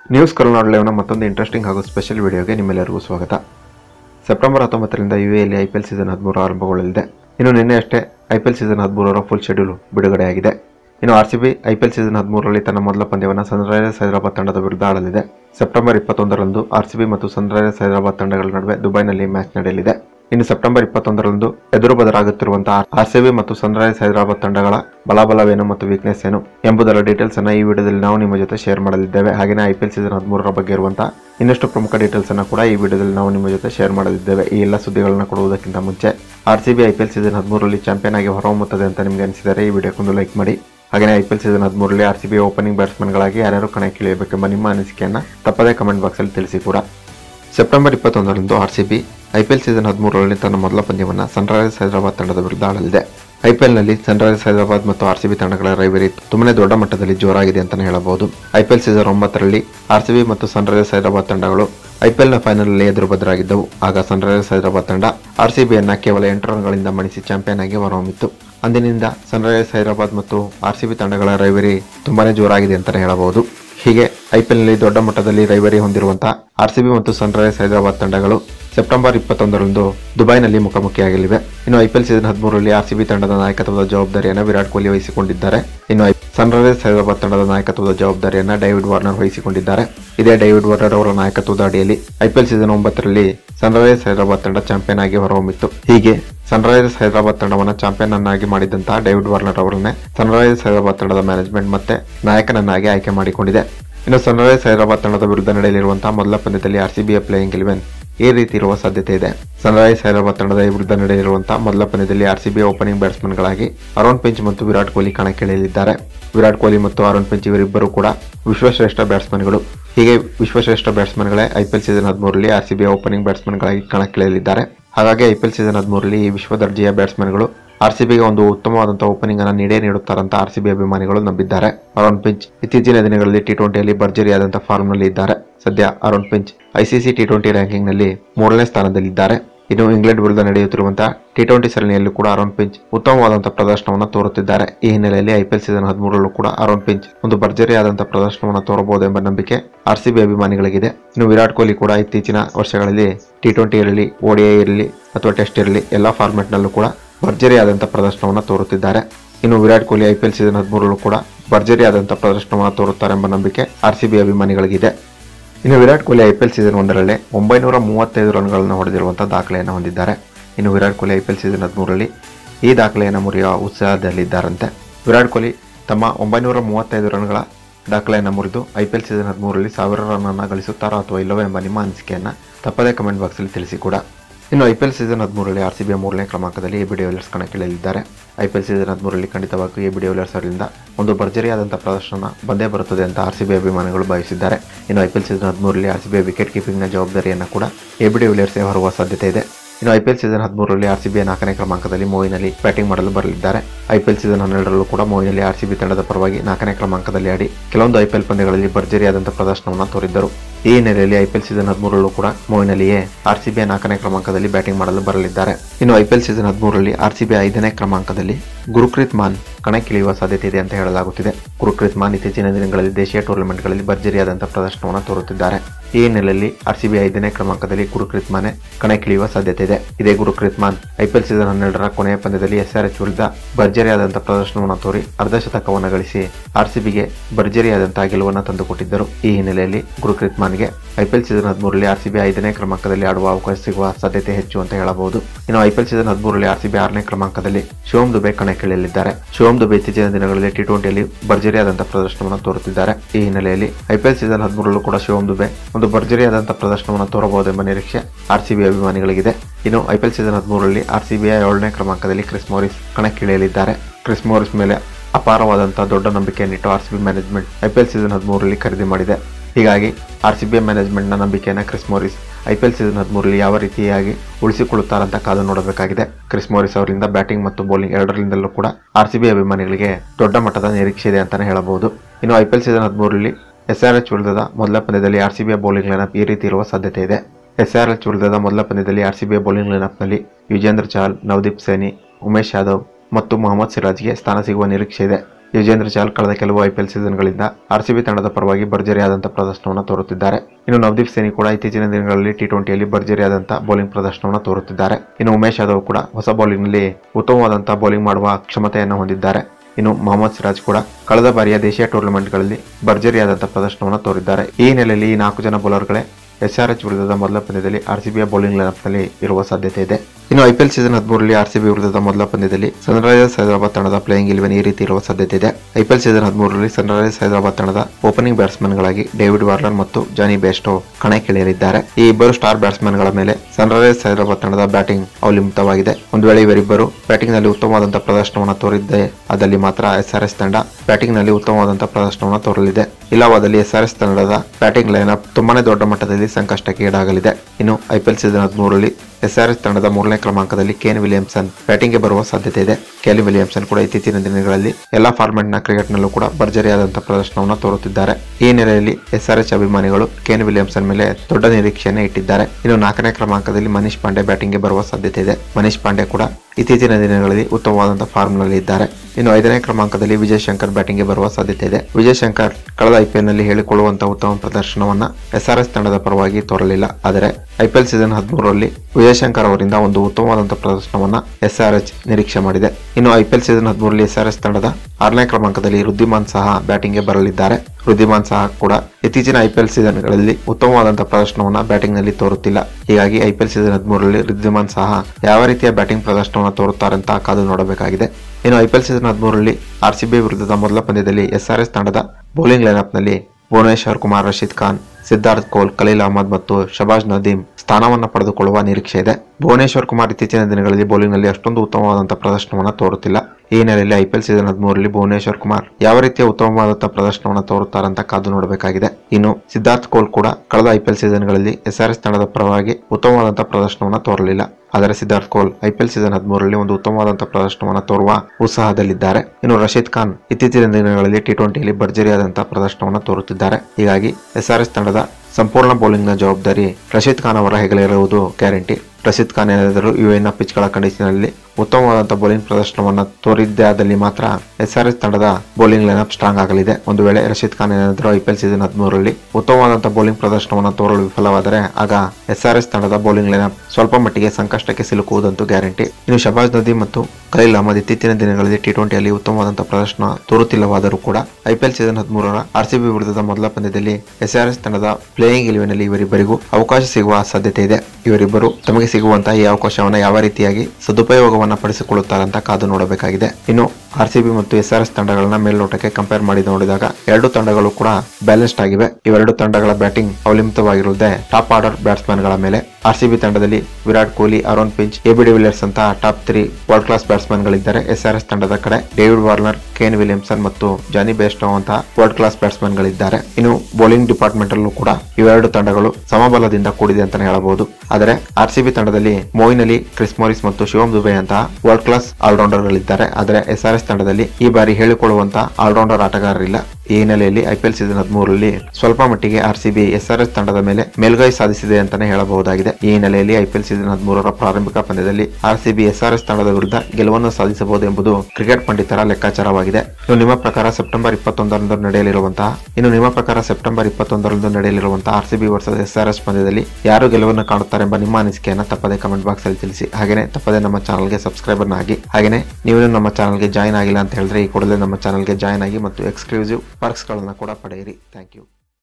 news ಕರುನಾಡು ಲೈವ್ನ ಮತ್ತೊಂದು interesting ಹಾಗೂ special ವಿಡಿಯೋಗೆ ನಿಮ್ಮೆಲ್ಲರಿಗೂ ಸ್ವಾಗತ ಸೆಪ್ಟೆಂಬರ್ ಹತ್ತೊಂಬತ್ತರಿಂದ ಯು ಎಲ್ಲಿ ಐ ಪಿ ಎಲ್ ಸೀಸನ್ ಹದಿಮೂರು ಆರಂಭಗೊಳ್ಳಲಿದೆ ಇನ್ನು ನಿನ್ನೆ ಅಷ್ಟೇ ಐ ಪಿ ಎಲ್ ಸೀಸನ್ ಹದಿಮೂರರ ಫುಲ್ ಶೆಡ್ಯೂಲ್ ಬಿಡುಗಡೆಯಾಗಿದೆ ಇನ್ನು R C B I P L season ಹದಿಮೂರರಲ್ಲಿ ತನ್ನ ಮೊದಲ ಪಂದ್ಯವನ್ನು ಸನ್ರೈಸರ್ಸ್ ಹೈದರಾಬಾದ್ ತಂಡದ ವಿರುದ್ಧ ಆಡಲಿದೆ ಸೆಪ್ಟೆಂಬರ್ ಇಪ್ಪತ್ತೊಂದರಂದು ಆರ್ ಸಿ ಬಿ ಮತ್ತು ಸನ್ರೈಸರ್ಸ್ ಹೈದರಾಬಾದ್ ತಂಡಗಳ ನಡುವೆ ದುಬೈನಲ್ಲಿ ಮ್ಯಾಚ್ ನಡೆಯಲಿದೆ ಇನ್ನು ಸೆಪ್ಟೆಂಬರ್ ಇಪ್ಪತ್ತೊಂದರಂದು ಎದುರು ಬದಲಾಗುತ್ತಿರುವಂತಹ ಆರ್ ಸಿ ಬಿ ಮತ್ತು ಸನ್ರೈಸರ್ಸ್ ಹೈದರಾಬಾದ್ ತಂಡಗಳ ಬಲಾಬಲವೇನು ಮತ್ತು ವೀಕ್ನೆಸ್ ಏನು ಎಂಬುದರ ಡೀಟೇಲ್ಸ್ ಅನ್ನ ಈ ವಿಡಿಯೋದಲ್ಲಿ ನಾವು ನಿಮ್ಮ ಜೊತೆ ಶೇರ್ ಮಾಡಲಿದ್ದೇವೆ ಹಾಗೆಯೇ ಐ ಪಿ ಎಲ್ ಸೀಸನ್ ಹದಿಮೂರರ ಬಗ್ಗೆ ಇರುವಂತಹ ಇನ್ನಷ್ಟು ಪ್ರಮುಖ ಡೀಟೇಲ್ಸ್ ಅನ್ನ ಕೂಡ ಈ ವಿಡಿಯೋದಲ್ಲಿ ನಾವು ನಿಮ್ಮ ಜೊತೆ ಶೇರ್ ಮಾಡಲಿದ್ದೇವೆ ಈ ಎಲ್ಲ ಸುದ್ದಿಗಳನ್ನ ಕೊಡುವುದಕ್ಕಿಂತ ಮುಂಚೆ R C B I P L season ಹದಿಮೂರರಲ್ಲಿ ಚಾಂಪಿಯನ್ ಆಗಿ ಹೊರಹೊಮ್ಮುತ್ತದೆ ಅಂತ ನಿಮಗೆ ಅನಿಸಿದರೆ ಈ ವಿಡಿಯೋಕ್ಕೊಂದು ಲೈಕ್ ಮಾಡಿ ಹಾಗೆಯೇ ಐ ಪಿ ಎಲ್ ಸೀಸನ್ ಹದಿಮೂರರಲ್ಲಿ ಆರ್ ಸಿ ಬಿ ಓಪನಿಂಗ್ ಬ್ಯಾಟ್ಸ್ಮನ್ಗಳಾಗಿ ಯಾರ್ಯಾರು ಕಣಕ್ಕಿಳಿಯಬೇಕೆಂಬ ನಿಮ್ಮ ಅನಿಸಿಕೆಯನ್ನು ತಪ್ಪದೇ ಕಮೆಂಟ್ ಬಾಕ್ಸಲ್ಲಿ ತಿಳಿಸಿ ಕೂಡ ಸೆಪ್ಟೆಂಬರ್ ಇಪ್ಪತ್ತೊಂದರಂದು R C B IPL season ಹದಿಮೂರರಲ್ಲಿ ತನ್ನ ಮೊದಲ ಪಂದ್ಯವನ್ನು ಸನ್ರೈಸರ್ಸ್ ಹೈದರಾಬಾದ್ ತಂಡದ ವಿರುದ್ಧ ಆಡಲಿದೆ ಐಪಿಎಲ್ನಲ್ಲಿ ಸನ್ರೈಸರ್ಸ್ ಹೈದರಾಬಾದ್ ಮತ್ತು ಆರ್ ಸಿ ಬಿ ತಂಡಗಳ ರೈವರಿ ತುಂಬನೇ ದೊಡ್ಡ ಮಟ್ಟದಲ್ಲಿ ಜೋರಾಗಿದೆ ಅಂತಾನೆ ಹೇಳಬಹುದು ಐಪಿಎಲ್ ಸೀಸನ್ ಒಂಬತ್ತರಲ್ಲಿ ಆರ್ ಸಿ ಬಿ ಮತ್ತು ಸನ್ರೈಸರ್ಸ್ ಹೈದರಾಬಾದ್ ತಂಡಗಳು ಐಪಿಎಲ್ನ ಫೈನಲ್ನಲ್ಲಿ ಎದುರು ಬದಲಾಗಿದ್ದವು ಆಗ ಸನ್ರೈಸರ್ಸ್ ಹೈದರಾಬಾದ್ ತಂಡ ಆರ್ ಸಿ ಬಿಯನ್ನ ಕೇವಲ ಎಂಟು ರನ್ಗಳಿಂದ ಮಣಿಸಿ ಚಾಂಪಿಯನ್ ಆಗಿ ಹೊರಹೊಮ್ಮಿತ್ತು ಅಂದಿನಿಂದ ಸನ್ರೈಸರ್ಸ್ ಹೈದರಾಬಾದ್ ಮತ್ತು ಆರ್ ಸಿ ಬಿ ತಂಡಗಳ ರೈವರಿ ತುಂಬಾನೇ ಜೋರಾಗಿದೆ ಅಂತಾನೆ ಹೇಳಬಹುದು ಹೀಗೆ ಐಪಿಎಲ್ನಲ್ಲಿ ದೊಡ್ಡ ಮಟ್ಟದಲ್ಲಿ ರೈವರಿ ಹೊಂದಿರುವಂತಹ ಆರ್ ಸಿ ಬಿ ಮತ್ತು ಸನ್ರೈಸರ್ಸ್ ಹೈದರಾಬಾದ್ ತಂಡಗಳು ಸೆಪ್ಟೆಂಬರ್ ಇಪ್ಪತ್ತೊಂದರಂದು ದುಬೈನಲ್ಲಿ ಮುಖಾಮುಖಿಯಾಗಲಿವೆ ಇನ್ನು ಐಪಿಎಲ್ ಸೀಸನ್ ಹದಿಮೂರರಲ್ಲಿ ಆರ್ ಸಿ ಬಿ ತಂಡದ ನಾಯಕತ್ವದ ಜವಾಬ್ದಾರಿಯನ್ನು ವಿರಾಟ್ ಕೊಹ್ಲಿ ವಹಿಸಿಕೊಂಡಿದ್ದಾರೆ ಇನ್ನು ಸನ್ರೈಸರ್ಸ್ ಹೈದರಾಬಾದ್ ತಂಡದ ನಾಯಕತ್ವದ ಜವಾಬ್ದಾರಿಯನ್ನು ಡೇವಿಡ್ ವಾರ್ನರ್ ವಹಿಸಿಕೊಂಡಿದ್ದಾರೆ ಇದೇ ಡೇವಿಡ್ ವಾರ್ನರ್ ಅವರ ನಾಯಕತ್ವದ ಅಡಿಯಲ್ಲಿ ಐಪಿಎಲ್ ಸೀಸನ್ ಒಂಬತ್ತರಲ್ಲಿ ಸನ್ರೈಸರ್ಸ್ ಹೈದರಾಬಾದ್ ತಂಡ ಚಾಂಪಿಯನ್ ಆಗಿ ಹೊರಹೊಮ್ಮಿತ್ತು ಹೀಗೆ ಸನ್ರೈಸರ್ಸ್ ಹೈದರಾಬಾದ್ ತಂಡವನ್ನು ಚಾಂಪಿಯನ್ ಅನ್ನಾಗಿ ಮಾಡಿದಂತಹ ಡೇವಿಡ್ ವಾರ್ನರ್ ಅವರನ್ನೇ ಸನ್ರೈಸರ್ಸ್ ಹೈದರಾಬಾದ್ ತಂಡದ ಮ್ಯಾನೇಜ್ಮೆಂಟ್ ಮತ್ತೆ ನಾಯಕನನ್ನಾಗಿ ಆಯ್ಕೆ ಮಾಡಿಕೊಂಡಿದೆ ಇನ್ನು ಸನ್ರೈಸರ್ಸ್ ಹೈದರಾಬಾದ್ ತಂಡದ ವಿರುದ್ಧ ನಡೆಯಲಿರುವಂತಹ ಮೊದಲ ಪಂದ್ಯದಲ್ಲಿ ಆರ್ ಸಿ ಬಿಯ ಪ್ಲೇಯಿಂಗ್ ಇಲೆವೆನ್ ಈ ರೀತಿ ಇರುವ ಸಾಧ್ಯತೆ ಇದೆ ಸನ್ರೈಸರ್ಸ್ ಹೈದರಾಬಾದ್ ತಂಡದ ವಿರುದ್ಧ ನಡೆಯಲಿರುವಂತಹ ಮೊದಲ ಪಂದ್ಯದಲ್ಲಿ ಆರ್ ಸಿ ಬಿ ಓಪನಿಂಗ್ ಬ್ಯಾಟ್ಸ್ಮನ್ಗಳಾಗಿ ಅರುಣ್ ಪಿಂಚ್ ಮತ್ತು ವಿರಾಟ್ ಕೊಹ್ಲಿ ಕಣಕ್ಕಿಳಿಯಲಿದ್ದಾರೆ ವಿರಾಟ್ ಕೊಹ್ಲಿ ಮತ್ತು ಅರುಣ್ ಪಿಂಚ್ ಇವರಿಬ್ಬರು ಕೂಡ ವಿಶ್ವಶ್ರೇಷ್ಠ ಬ್ಯಾಟ್ಸ್ಮನ್ಗಳು ಹೀಗೆ ವಿಶ್ವಶ್ರೇಷ್ಠ ಬ್ಯಾಟ್ಸ್ಮನ್ಗಳೇ ಐಪಿಎಲ್ ಸೀಸನ್ ಹದಿಮೂರರಲ್ಲಿ ಆರ್ ಸಿ ಬಿ ಓಪನಿಂಗ್ ಬ್ಯಾಟ್ಸ್ಮನ್ಗಳಾಗಿ ಕಣಕ್ಕಿಳಿಯಲಿದ್ದಾರೆ ಹಾಗಾಗಿ ಐಪಿಎಲ್ ಸೀಸನ್ ಹದಿಮೂರರಲ್ಲಿ ಈ ವಿಶ್ವ ದರ್ಜೆಯ ಬ್ಯಾಟ್ಸ್ಮನ್ಗಳು ಆರ್ ಸಿ ಬಿಗೆ ಒಂದು ಉತ್ತಮವಾದಂತಹ ಓಪನಿಂಗ್ ಅನ್ನು ನೀಡೇ ನೀಡುತ್ತಾರಂತ ಆರ್ ಸಿ ಬಿ ಅಭಿಮಾನಿಗಳು ನಂಬಿದ್ದಾರೆ ಅರುಣ್ ಪಿಂಚ್ ಇತ್ತೀಚಿನ ದಿನಗಳಲ್ಲಿ ಟಿ ಟ್ವೆಂಟಿಯಲ್ಲಿ ಭರ್ಜರಿಯಾದಂತಹ ಫಾರ್ಮ್ ನಲ್ಲಿ ಇದ್ದಾರೆ ಸದ್ಯ Aaron Finch ICC T twenty ranking ನಲ್ಲಿ ಮೂರನೇ ಸ್ಥಾನದಲ್ಲಿದ್ದಾರೆ ಇನ್ನು ಇಂಗ್ಲೆಂಡ್ ವಿರುದ್ಧ ನಡೆಯುತ್ತಿರುವಂತಹ ಟಿ ಟ್ವೆಂಟಿ ಸರಣಿಯಲ್ಲೂ ಕೂಡ ಅರುಣ್ ಪಿಂಚ್ ಉತ್ತಮವಾದಂತಹ ಪ್ರದರ್ಶನವನ್ನು ತೋರುತ್ತಿದ್ದಾರೆ ಈ ಹಿನ್ನೆಲೆಯಲ್ಲಿ ಐಪಿಎಲ್ ಸೀಸನ್ ಹದಿಮೂರರಲ್ಲೂ ಕೂಡ ಅರುಣ್ ಪಿಂಚ್ ಒಂದು ಭರ್ಜರಿಯಾದಂತಹ ಪ್ರದರ್ಶನವನ್ನು ತೋರಬಹುದೆಂಬ ನಂಬಿಕೆ ಆರ್ ಸಿ ಬಿ ಅಭಿಮಾನಿಗಳಿಗಿದೆ ಇನ್ನು ವಿರಾಟ್ ಕೊಹ್ಲಿ ಕೂಡ ಇತ್ತೀಚಿನ ವರ್ಷಗಳಲ್ಲಿ ಟಿ ಟ್ವೆಂಟಿ ಇರಲಿ ಓಡಿಐ ಇರಲಿ ಅಥವಾ ಟೆಸ್ಟ್ ಇರಲಿ ಎಲ್ಲಾ ಫಾರ್ಮೆಟ್ನಲ್ಲೂ ಕೂಡ ಭರ್ಜರಿಯಾದಂತಹ ಪ್ರದರ್ಶನವನ್ನು ತೋರುತ್ತಿದ್ದಾರೆ ಇನ್ನು ವಿರಾಟ್ ಕೊಹ್ಲಿ ಐಪಿಎಲ್ ಸೀಸನ್ ಹದಿಮೂರರಲ್ಲೂ ಕೂಡ ಭರ್ಜರಿಯಾದಂತಹ ಪ್ರದರ್ಶನವನ್ನು ತೋರುತ್ತಾರೆ ಎಂಬ ನಂಬಿಕೆ ಆರ್ ಸಿ ಬಿ ಅಭಿಮಾನಿಗಳಿಗಿದೆ ಇನ್ನು ವಿರಾಟ್ ಕೊಹ್ಲಿ ಐಪಿಎಲ್ ಸೀಸನ್ ಒಂದರಲ್ಲೇ ಒಂಬೈನೂರ ಮೂವತ್ತೈದು ರನ್ಗಳನ್ನು ಹೊಡೆದಿರುವಂತಹ ದಾಖಲೆಯನ್ನು ಹೊಂದಿದ್ದಾರೆ ಇನ್ನು ವಿರಾಟ್ ಕೊಹ್ಲಿ ಐಪಿಎಲ್ ಸೀಸನ್ ಹದಿಮೂರರಲ್ಲಿ ಈ ದಾಖಲೆಯನ್ನು ಮುರಿಯುವ ಉತ್ಸಾಹದಲ್ಲಿದ್ದಾರಂತೆ ವಿರಾಟ್ ಕೊಹ್ಲಿ ತಮ್ಮ ಒಂಬೈನೂರ ಮೂವತ್ತೈದು ರನ್ಗಳ ದಾಖಲೆಯನ್ನು ಮುರಿದು ಐಪಿಎಲ್ ಸೀಸನ್ ಹದಿಮೂರರಲ್ಲಿ ಸಾವಿರ ರನ್ ಗಳಿಸುತ್ತಾರಾ ಅಥವಾ ಇಲ್ಲವೋ ಎಂಬ ನಿಮ್ಮ ಅನಿಸಿಕೆಯನ್ನು ತಪ್ಪದೇ ಕಮೆಂಟ್ ಬಾಕ್ಸಲ್ಲಿ ತಿಳಿಸಿ ಕೂಡ ಇನ್ನು ಐಪಿಎಲ್ ಸೀಸನ್ ಹದಿಮೂರರಲ್ಲಿ ಆರ್ ಸಿ ಬಿಯ ಮೂರನೇ ಕ್ರಮಾಂಕದಲ್ಲಿ ಎ ಬಿ ಡಿವಿಲಿಯರ್ಸ್ ಕಣಕ್ಕಿಳಿಯಲಿದ್ದಾರೆ ಐಪಿಎಲ್ ಸೀಸನ್ ಹದಿಮೂರರಲ್ಲಿ ಖಂಡಿತವಾಗಿಯೂ ಎ ಬಿ ಡಿವಿಲಿಯರ್ಸ್ ಅವರಿಂದ ಒಂದು ಭರ್ಜರಿಯಾದಂಥ ಪ್ರದರ್ಶನ ಬಂದೇ ಬರುತ್ತದೆ ಅಂತ ಆರ್ ಸಿ ಬಿ ಅಭಿಮಾನಿಗಳು ಭಾವಿಸಿದ್ದಾರೆ ಇನ್ನು ಐಪಿಎಲ್ ಸೀಸನ್ ಹದಿಮೂರರಲ್ಲಿ ಆರ್ ಸಿ ಬಿಯ ವಿಕೆಟ್ ಕೀಪಿಂಗ್ನ ಜವಾಬ್ದಾರಿಯನ್ನು ಕೂಡ ಎ ಬಿ ಡಿವಿಲಿಯರ್ಸೇ ಹೊರುವ ಸಾಧ್ಯತೆ ಇದೆ ಇನ್ನು ಐಪಿಎಲ್ ಸೀಸನ್ ಹದಿಮೂರರಲ್ಲಿ ಆರ್ ಸಿ ಬಿಯ ನಾಲ್ಕನೇ ಕ್ರಮಾಂಕದಲ್ಲಿ ಮೋಯಿನಲ್ಲಿ ಬ್ಯಾಟಿಂಗ್ ಮಾಡಲು ಬರಲಿದ್ದಾರೆ ಐಪಿಎಲ್ ಸೀಸನ್ ಹನ್ನೆರಡರಲ್ಲೂ ಕೂಡ ಮೋಯಿನಲ್ಲಿ ಆರ್ ಸಿ ಬಿ ತಂಡದ ಪರವಾಗಿ ನಾಲ್ಕನೇ ಕ್ರಮಾಂಕದಲ್ಲಿ ಆಡಿ ಕೆಲವೊಂದು ಐಪಿಎಲ್ ಪಂದ್ಯಗಳಲ್ಲಿ ಭರ್ಜರಿಯಾದಂಥ ಪ್ರದರ್ಶನವನ್ನು ತೋರಿದ್ದರು ಈ ಹಿನ್ನೆಲೆಯಲ್ಲಿ ಐಪಿಎಲ್ ಸೀಸನ್ ಹದಿಮೂರರಲ್ಲೂ ಕೂಡ ಮೋಯಿನಲ್ಲಿಯೇ ಆರ್ ಸಿ ಬಿಯ ನಾಲ್ಕನೇ ಕ್ರಮಾಂಕದಲ್ಲಿ ಬ್ಯಾಟಿಂಗ್ ಮಾಡಲು ಬರಲಿದ್ದಾರೆ ಇನ್ನು ಐಪಿಎಲ್ ಸೀಸನ್ ಹದಿಮೂರರಲ್ಲಿ ಆರ್ ಸಿ ಬಿ ಐದನೇ ಕ್ರಮಾಂಕದಲ್ಲಿ ಗುರುಕ್ರೀತ್ ಮಾನ್ ಕಣಕ್ಕಿಳಿಯುವ ಸಾಧ್ಯತೆ ಇದೆ ಅಂತ ಹೇಳಲಾಗುತ್ತಿದೆ ಗುರುಕ್ರೀತ್ ಮಾನ್ ಇತ್ತೀಚಿನ ದಿನಗಳಲ್ಲಿ ದೇಶೀಯ ಟೂರ್ನಮೆಂಟ್ಗಳಲ್ಲಿ ಭರ್ಜರಿಯಾದಂತಹ ಪ್ರದರ್ಶನವನ್ನು ತೋರುತ್ತಿದ್ದಾರೆ ಈ ಹಿನ್ನೆಲೆಯಲ್ಲಿ ಆರ್ ಸಿ ಬಿ ಐದನೇ ಕ್ರಮಾಂಕದಲ್ಲಿ ಗುರುಕ್ರೀತ್ ಮಾನೆ ಕಣಕ್ಕಿಳಿಯುವ ಸಾಧ್ಯತೆ ಇದೆ ಇದೇ ಗುರುಕ್ರೀತ್ ಮಾನ್ ಐಪಿಎಲ್ ಸೀಸನ್ ಹನ್ನೆರಡರ ಕೊನೆಯ ಪಂದ್ಯದಲ್ಲಿ ಎಸ್ಆರ್ಎಚ್ ವಿರುದ್ಧ ಭರ್ಜರಿಯಾದಂತಹ ಪ್ರದರ್ಶನವನ್ನು ತೋರಿ ಅರ್ಧ ಶತಕವನ್ನು ಗಳಿಸಿ ಆರ್ ಸಿ ಬಿಗೆ ಭರ್ಜರಿಯಾದಂತಹ ಗೆಲುವನ್ನು ತಂದುಕೊಟ್ಟಿದ್ದರು ಈ ಹಿನ್ನೆಲೆಯಲ್ಲಿ ಗುರುಕ್ರೀತ್ ಮಾನ್ಗೆ ಐಪಿಎಲ್ ಸೀಸನ್ ಹದಿಮೂರರಲ್ಲಿ ಆರ್ ಸಿ ಬಿ ಐದನೇ ಕ್ರಮಾಂಕದಲ್ಲಿ ಆಡುವ ಅವಕಾಶ ಸಿಗುವ ಸಾಧ್ಯತೆ ಹೆಚ್ಚು ಅಂತ ಹೇಳಬಹುದು ಇನ್ನು ಐಪಿಎಲ್ ಸೀಸನ್ ಹದಿಮೂರರಲ್ಲಿ ಆರ್ ಸಿ ಬಿ ಆರನೇ ಕ್ರಮಾಂಕದಲ್ಲಿ ಶಿವಮ್ ದುಬೆ ಕಣಕ್ಕಿಳಿಯಲಿದ್ದಾರೆ ಶಿವಮ್ ದುಬೆ ಇತ್ತೀಚಿನ ದಿನಗಳಲ್ಲಿ ಟಿ ಟ್ವೆಂಟಿಯಲ್ಲಿ ಭರ್ಜರಿಯಾದಂತಹ ಪ್ರದರ್ಶನವನ್ನು ತೋರುತ್ತಿದ್ದಾರೆ ಈ ಹಿನ್ನೆಲೆಯಲ್ಲಿ ಐಪಿಎಲ್ ಸೀಸನ್ ಹದಿಮೂರರಲ್ಲೂ ಕೂಡ ಶಿವಮ್ ದುಬೆ ಒಂದು ಭರ್ಜರಿಯಾದಂತಹ ಪ್ರದರ್ಶನವನ್ನು ತೋರಬಹುದೆಂಬ ನಿರೀಕ್ಷೆ ಆರ್ ಸಿ ಬಿ ಅಭಿಮಾನಿಗಳಿಗಿದೆ ಇನ್ನು ಐಪಿಎಲ್ ಸೀಸನ್ ಹದಿಮೂರರಲ್ಲಿ ಆರ್ ಸಿ ಬಿಯ ಏಳನೇ ಕ್ರಮಾಂಕದಲ್ಲಿ ಕ್ರಿಸ್ ಮೋರಿಸ್ ಕಣಕ್ಕಿಳಿಯಲಿದ್ದಾರೆ ಕ್ರಿಸ್ ಮೋರಿಸ್ ಮೇಲೆ ಅಪಾರವಾದಂತಹ ದೊಡ್ಡ ನಂಬಿಕೆಯನ್ನಿಟ್ಟು R C B management IPL season ಹದಿಮೂರರಲ್ಲಿ ಖರೀದಿ ಮಾಡಿದೆ ಹೀಗಾಗಿ ಆರ್ ಸಿ ಬಿ ಮ್ಯಾನೇಜ್ಮೆಂಟ್ನ ನಂಬಿಕೆಯನ್ನು ಕ್ರಿಸ್ ಮೋರಿಸ್ ಐಪಿಎಲ್ ಸೀಸನ್ ಹದಿಮೂರರಲ್ಲಿ ಯಾವ ರೀತಿಯಾಗಿ ಉಳಿಸಿಕೊಳ್ಳುತ್ತಾರಂತ ಕಾದು ನೋಡಬೇಕಾಗಿದೆ ಕ್ರಿಸ್ ಮೋರಿಸ್ ಅವರಿಂದ ಬ್ಯಾಟಿಂಗ್ ಮತ್ತು ಬೌಲಿಂಗ್ ಎರಡರಿಂದಲೂ ಕೂಡ ಆರ್ ಸಿ ಬಿ ಅಭಿಮಾನಿಗಳಿಗೆ ದೊಡ್ಡ ಮಟ್ಟದ ನಿರೀಕ್ಷೆ ಇದೆ ಅಂತಾನೆ ಹೇಳಬಹುದು ಇನ್ನು ಐಪಿಎಲ್ ಸೀಸನ್ ಹದಿಮೂರರಲ್ಲಿ ಎಸ್ಆರ್ಎಚ್ ವಿರುದ್ಧದ ಮೊದಲ ಪಂದ್ಯದಲ್ಲಿ ಆರ್ ಸಿ ಬಿಯ ಬೌಲಿಂಗ್ ಲೈನಪ್ ಈ ರೀತಿ ಇರುವ ಸಾಧ್ಯತೆ ಇದೆ ಎಸ್ಆರ್ಎಚ್ ವಿರುದ್ಧದ ಮೊದಲ ಪಂದ್ಯದಲ್ಲಿ ಆರ್ ಸಿ ಬಿಯ ಬೌಲಿಂಗ್ ಲೈನಪ್ನಲ್ಲಿ ಯುಜೇಂದ್ರ ಚಹಲ್ ನವದೀಪ್ ಸೈನಿ ಉಮೇಶ್ ಯಾದವ್ ಮತ್ತು ಮೊಹಮ್ಮದ್ ಸಿರಾಜ್ಗೆ ಸ್ಥಾನ ಸಿಗುವ ನಿರೀಕ್ಷೆ ಇದೆ ಯುಜೇಂದ್ರ ಚಾಲ್ ಕಳೆದ ಕೆಲವು ಐಪಿಎಲ್ ಸೀಸನ್ಗಳಿಂದ ಆರ್ಸಿಬಿ ತಂಡದ ಪರವಾಗಿ ಭರ್ಜರಿಯಾದಂತಹ ಪ್ರದರ್ಶನವನ್ನು ತೋರುತ್ತಿದ್ದಾರೆ ಇನ್ನು ನವದೀಪ್ ಸೇನಿ ಕೂಡ ಇತ್ತೀಚಿನ ದಿನಗಳಲ್ಲಿ ಟಿ ಟ್ವೆಂಟಿಯಲ್ಲಿ ಭರ್ಜರಿಯಾದಂತಹ ಬೌಲಿಂಗ್ ಪ್ರದರ್ಶನವನ್ನು ತೋರುತ್ತಿದ್ದಾರೆ ಇನ್ನು ಉಮೇಶ್ ಯಾದವ್ ಕೂಡ ಹೊಸ ಬೌಲಿಂಗ್ನಲ್ಲಿ ಉತ್ತಮವಾದಂತಹ ಬೌಲಿಂಗ್ ಮಾಡುವ ಕ್ಷಮತೆಯನ್ನು ಹೊಂದಿದ್ದಾರೆ ಇನ್ನು ಮೊಹಮ್ಮದ್ ಸಿರಾಜ್ ಕೂಡ ಕಳೆದ ಬಾರಿಯ ದೇಶೀಯ ಟೂರ್ನಮೆಂಟ್ಗಳಲ್ಲಿ ಭರ್ಜರಿಯಾದಂತಹ ಪ್ರದರ್ಶನವನ್ನು ತೋರಿದ್ದಾರೆ ಈ ಹಿನ್ನೆಲೆಯಲ್ಲಿ ಈ ನಾಲ್ಕು ಜನ ಬೌಲರ್ಗಳೇ ಎಸ್ಆರ್ಎಚ್ ವಿರುದ್ಧದ ಮೊದಲ ಪಂದ್ಯದಲ್ಲಿ ಆರ್ಸಿಬಿಯ ಬೌಲಿಂಗ್ ಲೈನಪ್ನಲ್ಲಿ ಇರುವ ಸಾಧ್ಯತೆ ಇದೆ ಇನ್ನು ಐಪಿಎಲ್ ಸೀಸನ್ ಹದಿಮೂರರಲ್ಲಿ ಆರ್ಸಿಬಿ ವಿರುದ್ಧದ ಮೊದಲ ಪಂದ್ಯದಲ್ಲಿ ಸನ್ರೈಸರ್ಸ್ ಹೈದರಾಬಾದ್ ತಂಡದ ಪ್ಲೇಯಿಂಗ್ ಇಲೆವೆನ್ ಈ ರೀತಿ ಇರುವ ಸಾಧ್ಯತೆ ಇದೆ ಐಪಿಎಲ್ ಸೀಸನ್ ಹದಿಮೂರರಲ್ಲಿ ಸನ್ರೈಸರ್ಸ್ ಹೈದರಾಬಾದ್ ತಂಡದ ಓಪನಿಂಗ್ ಬ್ಯಾಟ್ಸ್ಮನ್ಗಳಾಗಿ ಡೇವಿಡ್ ವಾರ್ನರ್ ಮತ್ತು ಜಾನಿ ಬೇಸ್ಟೋ ಕಣಕ್ಕಿಳಿಯಲಿದ್ದಾರೆ ಈ ಇಬ್ಬರು ಸ್ಟಾರ್ ಬ್ಯಾಟ್ಸ್ಮನ್ಗಳ ಮೇಲೆ ಸನ್ರೈಸರ್ಸ್ ಹೈದರಾಬಾದ್ ತಂಡದ ಬ್ಯಾಟಿಂಗ್ ಅವಲಂಬಿತವಾಗಿದೆ ಒಂದು ವೇಳೆ ಇವರಿಬ್ಬರು ಬ್ಯಾಟಿಂಗ್ ನಲ್ಲಿ ಉತ್ತಮವಾದಂತಹ ಪ್ರದರ್ಶನವನ್ನು ತೋರಿದ್ದೆ ಅದಲ್ಲಿ ಮಾತ್ರ ಎಸ್ಆರ್ಎಸ್ ತಂಡ ಬ್ಯಾಟಿಂಗ್ ನಲ್ಲಿ ಉತ್ತಮವಾದಂತಹ ಪ್ರದರ್ಶನವನ್ನು ತೋರಲಿದೆ ಇಲ್ಲವಾದಲ್ಲಿ ಎಸ್ಆರ್ಎಸ್ ತಂಡದ ಬ್ಯಾಟಿಂಗ್ ಲೈನಪ್ ತುಂಬಾನೇ ದೊಡ್ಡ ಮಟ್ಟದಲ್ಲಿ ಸಂಕಷ್ಟಕ್ಕೆ ಈಡಾಗಲಿದೆ ಇನ್ನು ಐಪಿಎಲ್ ಸೀಸನ್ ಹದಿಮೂರರಲ್ಲಿ ಎಸ್ಆರ್ಎಸ್ ತಂಡದ ಮೂರನೇ ಕ್ರಮಾಂಕದಲ್ಲಿ ಕೇನ್ ವಿಲಿಯಮ್ಸನ್ ಬ್ಯಾಟಿಂಗ್ಗೆ ಬರುವ ಸಾಧ್ಯತೆ ಇದೆ ಕೇನ್ ವಿಲಿಯಮ್ಸನ್ ಕೂಡ ಇತ್ತೀಚಿನ ದಿನಗಳಲ್ಲಿ ಎಲ್ಲಾ ಫಾರ್ಮೆಟ್ನ ಕ್ರಿಕೆಟ್ನಲ್ಲೂ ಕೂಡ ಭರ್ಜರಿಯಾದಂತಹ ಪ್ರದರ್ಶನವನ್ನು ತೋರುತ್ತಿದ್ದಾರೆ ಈ ಹಿನ್ನೆಲೆಯಲ್ಲಿ ಎಸ್ಆರ್ಎಚ್ ಅಭಿಮಾನಿಗಳು ಕೇನ್ ವಿಲಿಯಮ್ಸನ್ ಮೇಲೆ ದೊಡ್ಡ ನಿರೀಕ್ಷೆಯನ್ನು ಇಟ್ಟಿದ್ದಾರೆ ಇನ್ನು ನಾಲ್ಕನೇ ಕ್ರಮಾಂಕದಲ್ಲಿ ಮನೀಶ್ ಪಾಂಡೆ ಬ್ಯಾಟಿಂಗ್ಗೆ ಬರುವ ಸಾಧ್ಯತೆ ಇದೆ ಮನೀಶ್ ಪಾಂಡೆ ಕೂಡ ಇತ್ತೀಚಿನ ದಿನಗಳಲ್ಲಿ ಉತ್ತಮವಾದಂತಹ ಫಾರ್ಮ್ನಲ್ಲಿ ಇದ್ದಾರೆ ಇನ್ನು ಐದನೇ ಕ್ರಮಾಂಕದಲ್ಲಿ ವಿಜಯ್ ಶಂಕರ್ ಬ್ಯಾಟಿಂಗ್ಗೆ ಬರುವ ಸಾಧ್ಯತೆ ಇದೆ ವಿಜಯ್ ಶಂಕರ್ ಕಳೆದ ಐಪಿಎಲ್ ನಲ್ಲಿ ಹೇಳಿಕೊಳ್ಳುವಂತಹ ಉತ್ತಮ ಪ್ರದರ್ಶನವನ್ನ ಎಸ್ಆರ್ಎಸ್ ತಂಡದ ಪರವಾಗಿ ತೋರಲಿಲ್ಲ ಆದರೆ ಐಪಿಎಲ್ ಸೀಸನ್ ಹದಿಮೂರರಲ್ಲಿ ವಿಜಯ್ ಶಂಕರ್ ಅವರಿಂದ ಒಂದು ಉತ್ತಮವಾದಂತಹ ಪ್ರದರ್ಶನವನ್ನ ಎಸ್ಆರ್ಎಚ್ ನಿರೀಕ್ಷೆ ಮಾಡಿದೆ ಇನ್ನು ಐಪಿಎಲ್ ಸೀಸನ್ ಹದಿಮೂರರಲ್ಲಿ ಎಸ್ಆರ್ಎಸ್ ತಂಡದ ಆರನೇ ಕ್ರಮಾಂಕದಲ್ಲಿ ರುದ್ದಿಮಾನ್ ಸಹ ಬ್ಯಾಟಿಂಗ್ಗೆ ಬರಲಿದ್ದಾರೆ ರುದ್ದಿಮಾನ್ ಸಹ ಕೂಡ ಇತ್ತೀಚಿನ ಐಪಿಎಲ್ ಸೀಸನ್ಗಳಲ್ಲಿ ಉತ್ತಮವಾದಂತಹ ಪ್ರದರ್ಶನವನ್ನ ಬ್ಯಾಟಿಂಗ್ ನಲ್ಲಿ ತೋರುತ್ತಿಲ್ಲ ಹೀಗಾಗಿ ಐಪಿಎಲ್ ಸೀಸನ್ ಹದಿಮೂರರಲ್ಲಿ ರುದ್ದಿಮಾನ್ ಸಹ ಯಾವ ರೀತಿಯ ಬ್ಯಾಟಿಂಗ್ ಪ್ರದರ್ಶನವನ್ನು ತೋರುತ್ತಾರೆ ಅಂತ ಕಾದು ನೋಡಬೇಕಾಗಿದೆ ಇನ್ನು ಐಪಿಎಲ್ ಸೀಸನ್ ಹದಿಮೂರರಲ್ಲಿ ಆರ್ಸಿಬಿ ವಿರುದ್ಧದ ಮೊದಲ ಪಂದ್ಯದಲ್ಲಿ ಎಸ್ಆರ್ಎಸ್ ತಂಡದ ಬೌಲಿಂಗ್ ಲೈನಪ್ನಲ್ಲಿ ಭುವನೇಶ್ವರ್ ಕುಮಾರ್ ರಶೀದ್ ಖಾನ್ ಸಿದ್ಧಾರ್ಥ್ ಕೋಲ್ ಖಲೀಲ್ ಅಹಮದ್ ಮತ್ತು ಶಬಾಜ್ ನದೀಮ್ ಸ್ಥಾನವನ್ನು ಪಡೆದುಕೊಳ್ಳುವ ನಿರೀಕ್ಷೆ ಇದೆ ಭುವನೇಶ್ವರ್ ಕುಮಾರ್ ಇತ್ತೀಚಿನ ದಿನಗಳಲ್ಲಿ ಬೌಲಿಂಗ್ನಲ್ಲಿ ಅಷ್ಟೊಂದು ಉತ್ತಮವಾದಂತಹ ಪ್ರದರ್ಶನವನ್ನು ತೋರುತ್ತಿಲ್ಲ ಈ ಹಿನ್ನೆಲೆಯಲ್ಲಿ ಐಪಿಎಲ್ ಸೀಸನ್ ಹದಿಮೂರರಲ್ಲಿ ಭುವನೇಶ್ವರ್ ಕುಮಾರ್ ಯಾವ ರೀತಿಯ ಉತ್ತಮವಾದಂತಹ ಪ್ರದರ್ಶನವನ್ನು ತೋರುತ್ತಾರಂತ ಕಾದು ನೋಡಬೇಕಾಗಿದೆ ಇನ್ನು ಸಿದ್ಧಾರ್ಥ್ ಕೋಲ್ ಕೂಡ ಕಳೆದ ಐಪಿಎಲ್ ಸೀಸನ್ಗಳಲ್ಲಿ ಎಸ್ಆರ್ಎಸ್ ತಂಡದ ಪರವಾಗಿ ಉತ್ತಮವಾದಂತಹ ಪ್ರದರ್ಶನವನ್ನು ತೋರಲಿಲ್ಲ ಆದರೆ ಸಿದ್ಧಾರ್ಥ್ ಕೋಲ್ ಐಪಿಎಲ್ ಸೀಸನ್ ಹದಿಮೂರರಲ್ಲಿ ಒಂದು ಉತ್ತಮವಾದಂತಹ ಪ್ರದರ್ಶನವನ್ನು ತೋರುವ ಉತ್ಸಾಹದಲ್ಲಿದ್ದಾರೆ ಇನ್ನು ರಶೀದ್ ಖಾನ್ ಇತ್ತೀಚಿನ ದಿನಗಳಲ್ಲಿ ಟಿ ಟ್ವೆಂಟಿಯಲ್ಲಿ ಭರ್ಜರಿಯಾದಂತಹ ಪ್ರದರ್ಶನವನ್ನು ತೋರುತ್ತಿದ್ದಾರೆ ಹೀಗಾಗಿ ಎಸ್ಆರ್ಎಸ್ ತಂಡದ ಸಂಪೂರ್ಣ ಬೌಲಿಂಗ್ನ ಜವಾಬ್ದಾರಿ ರಶೀದ್ ಖಾನ್ ಅವರ ಹೆಗಲಿರುವುದು ಗ್ಯಾರಂಟಿ ರಶೀದ್ ಖಾನ್ ಏನಾದರೂ ಯುಎನ ಪಿಚ್ಗಳ ಕಂಡೀಷನ್ನಲ್ಲಿ ಉತ್ತಮವಾದಂತಹ ಬೌಲಿಂಗ್ ಪ್ರದರ್ಶನವನ್ನು ತೋರಿದ್ದೇ ಆದಲ್ಲಿ ಮಾತ್ರ ಎಸ್ಆರ್ಎಸ್ ತಂಡದ ಬೌಲಿಂಗ್ ಲೈನಪ್ ಸ್ಟ್ರಾಂಗ್ ಆಗಲಿದೆ ಒಂದು ವೇಳೆ ರಶೀದ್ ಖಾನ್ ಏನಾದರೂ ಐಪಿಎಲ್ ಸೀಸನ್ ಹದಿಮೂರರಲ್ಲಿ ಉತ್ತಮವಾದಂತಹ ಬೌಲಿಂಗ್ ಪ್ರದರ್ಶನವನ್ನು ತೋರಲು ವಿಫಲವಾದರೆ ಆಗ ಎಸ್ಆರ್ಎಸ್ ತಂಡದ ಬೌಲಿಂಗ್ ಲೈನಪ್ ಸ್ವಲ್ಪ ಮಟ್ಟಿಗೆ ಸಂಕಷ್ಟಕ್ಕೆ ಸಿಲುಕುವುದಂತೂ ಗ್ಯಾರಂಟಿ ಇನ್ನು ಶಬಾಜ್ ನದಿ ಮತ್ತು ಖಲೀಲ್ ಅಹಮದ್ ಇತ್ತೀಚಿನ ದಿನಗಳಲ್ಲಿ ಟಿ ಟ್ವೆಂಟಿಯಲ್ಲಿ ಉತ್ತಮವಾದಂತಹ ಪ್ರದರ್ಶನ ತೋರುತ್ತಿಲ್ಲವಾದರೂ ಕೂಡ ಐಪಿಎಲ್ ಸೀಸನ್ ಹದಿಮೂರರ ಆರ್ಸಿಬಿ ವಿರುದ್ಧದ ಮೊದಲ ಪಂದ್ಯದಲ್ಲಿ ಎಸ್ಆರ್ಎಸ್ ತಂಡದ ಪ್ಲೇಯಿಂಗ್ ಇಲೆವೆನಲ್ಲಿ ಇವರಿಬ್ಬರಿಗೂ ಅವಕಾಶ ಸಿಗುವ ಸಾಧ್ಯತೆ ಇದೆ ಇವರಿಬ್ಬರು ತಮಗೆ ಸಿಗುವಂತಹ ಈ ಅವಕಾಶವನ್ನು ಯಾವ ರೀತಿಯಾಗಿ ಸದುಪಯೋಗವನ್ನ ಪಡಿಸಿಕೊಳ್ಳುತ್ತಾರೆ ಅಂತ ಕಾದು ನೋಡಬೇಕಾಗಿದೆ ಇನ್ನು ಆರ್ಸಿಬಿ ಮತ್ತು ಎಸ್ಆರ್ಎಸ್ ತಂಡಗಳನ್ನ ಮೇಲ್ನೋಟಕ್ಕೆ ಕಂಪೇರ್ ಮಾಡಿ ನೋಡಿದಾಗ ಎರಡು ತಂಡಗಳು ಕೂಡ ಬ್ಯಾಲೆನ್ಸ್ಡ್ ಆಗಿವೆ ಇವೆರಡು ತಂಡಗಳ ಬ್ಯಾಟಿಂಗ್ ಅವಲಂಬಿತವಾಗಿರುವುದೇ ಟಾಪ್ ಆರ್ಡರ್ ಬ್ಯಾಟ್ಸ್ಮನ್ ಗಳ ಮೇಲೆ ಆರ್ಸಿಬಿ ತಂಡದಲ್ಲಿ Virat Kohli Aaron Finch AB de Villiers ಅಂತ top three world class batsman ಗಳಿದ್ದಾರೆ ಎಸ್ಆರ್ಎಸ್ ತಂಡದ ಕಡೆ ಡೇವಿಡ್ ವಾರ್ನರ್ ಕೇನ್ ವಿಲಿಯಮ್ಸನ್ ಮತ್ತು ಜಾನಿ ಬೇಸ್ಟೋ ಅಂತ ವರ್ಲ್ಡ್ ಕ್ಲಾಸ್ ಬ್ಯಾಟ್ಸ್ಮನ್ ಗಳಿದ್ದಾರೆ ಇನ್ನು ಬೌಲಿಂಗ್ ಡಿಪಾರ್ಟ್ಮೆಂಟ್ ಅಲ್ಲೂ ಕೂಡ ಇವೆರಡು ತಂಡಗಳು ಸಮಬಲದಿಂದ ಕೂಡಿದೆ ಅಂತಾನೆ ಹೇಳಬಹುದು ಆದರೆ ಆರ್ಸಿಬಿ ತಂಡದಲ್ಲಿ ಮೋಯಿನ್ ಅಲಿ ಕ್ರಿಸ್ ಮೋರಿಸ್ ಮತ್ತು ಶಿವಮ್ ದುಬೆ ಅಂತ ವರ್ಲ್ಡ್ ಕ್ಲಾಸ್ ಆಲ್ರೌಂಡರ್ ಗಳಿದ್ದಾರೆ ಆದರೆ ಎಸ್ಆರ್ಎಸ್ ತಂಡದಲ್ಲಿ ಈ ಬಾರಿ ಹೇಳಿಕೊಳ್ಳುವಂತ ಆಲ್ರೌಂಡರ್ ಆಟಗಾರರಿಲ್ಲ ಈ ಹಿನ್ನೆಲೆಯಲ್ಲಿ ಐಪಿಎಲ್ ಸೀಸನ್ ಹದಿಮೂರರಲ್ಲಿ ಸ್ವಲ್ಪ ಮಟ್ಟಿಗೆ ಆರ್ಸಿಬಿ ಎಸ್ಆರ್ಎಸ್ ತಂಡದ ಮೇಲೆ ಮೇಲ್ಗೈ ಸಾಧಿಸಿದೆ ಅಂತಾನೆ ಹೇಳಬಹುದಾಗಿದೆ ಈ ಹಿನ್ನೆಲೆಯಲ್ಲಿ ಐಪಿಎಲ್ ಸೀಸನ್ ಹದಿಮೂರರ ಪ್ರಾರಂಭಿಕ ಪಂದ್ಯದಲ್ಲಿ ಆರ್ಸಿಬಿ ಎಸ್ಆರ್ಎಸ್ ತಂಡದ ವಿರುದ್ಧ ಗೆಲುವನ್ನು ಸಾಧಿಸಬಹುದು ಎಂಬುದು ಕ್ರಿಕೆಟ್ ಪಂಡಿತರ ಲೆಕ್ಕಾಚಾರವಾಗಿದೆ ಇನ್ನು ನಿಮ್ಮ ಪ್ರಕಾರ ಸೆಪ್ಟೆಂಬರ್ ಇಪ್ಪತ್ತೊಂದರಂದು ನಡೆಯಲಿರುವಂತಹ ಇನ್ನು ನಿಮ್ಮ ಪ್ರಕಾರ ಸೆಪ್ಟೆಂಬರ್ ಇಪ್ಪತ್ತೊಂದರಂದು ನಡೆಯಲಿರುವಂತಹ ಆರ್ಸಿಬಿ ವರ್ಸಸ್ ಎಸ್ಆರ್ಎಸ್ ಪಂದ್ಯದಲ್ಲಿ ಯಾರು ಗೆಲುವನ್ನು ಕಾಣುತ್ತಾರೆ ಎಂಬ ನಿಮ್ಮ ಅನಿಸಿಕೆಯನ್ನು ತಪ್ಪದೆ ಕಮೆಂಟ್ ಬಾಕ್ಸ್ ಅಲ್ಲಿ ತಿಳಿಸಿ ಹಾಗೆಯೇ ತಪ್ಪದೆ ನಮ್ಮ ಚಾನಲ್ಗೆ ಸಬ್ಸ್ಕ್ರೈಬರ್ ಆಗಿ ಹಾಗೆಯೇ ನೀವೇನು ನಮ್ಮ ಚಾನಲ್ಗೆ ಜಾಯ್ನ್ ಆಗಿಲ್ಲ ಅಂತ ಹೇಳಿದ್ರೆ ಈ ಕೂಡಲೇ ನಮ್ಮ ಚಾನಲ್ಗೆ ಜಾಯ್ನ್ ಆಗಿ ಮತ್ತು ಎಕ್ಸ್ಕ್ಲೂಸಿವ್ ಪರ್ಕ್ಸ್ಗಳನ್ನು ಕೂಡ ಪಡೆಯಿರಿ ಥ್ಯಾಂಕ್ ಯು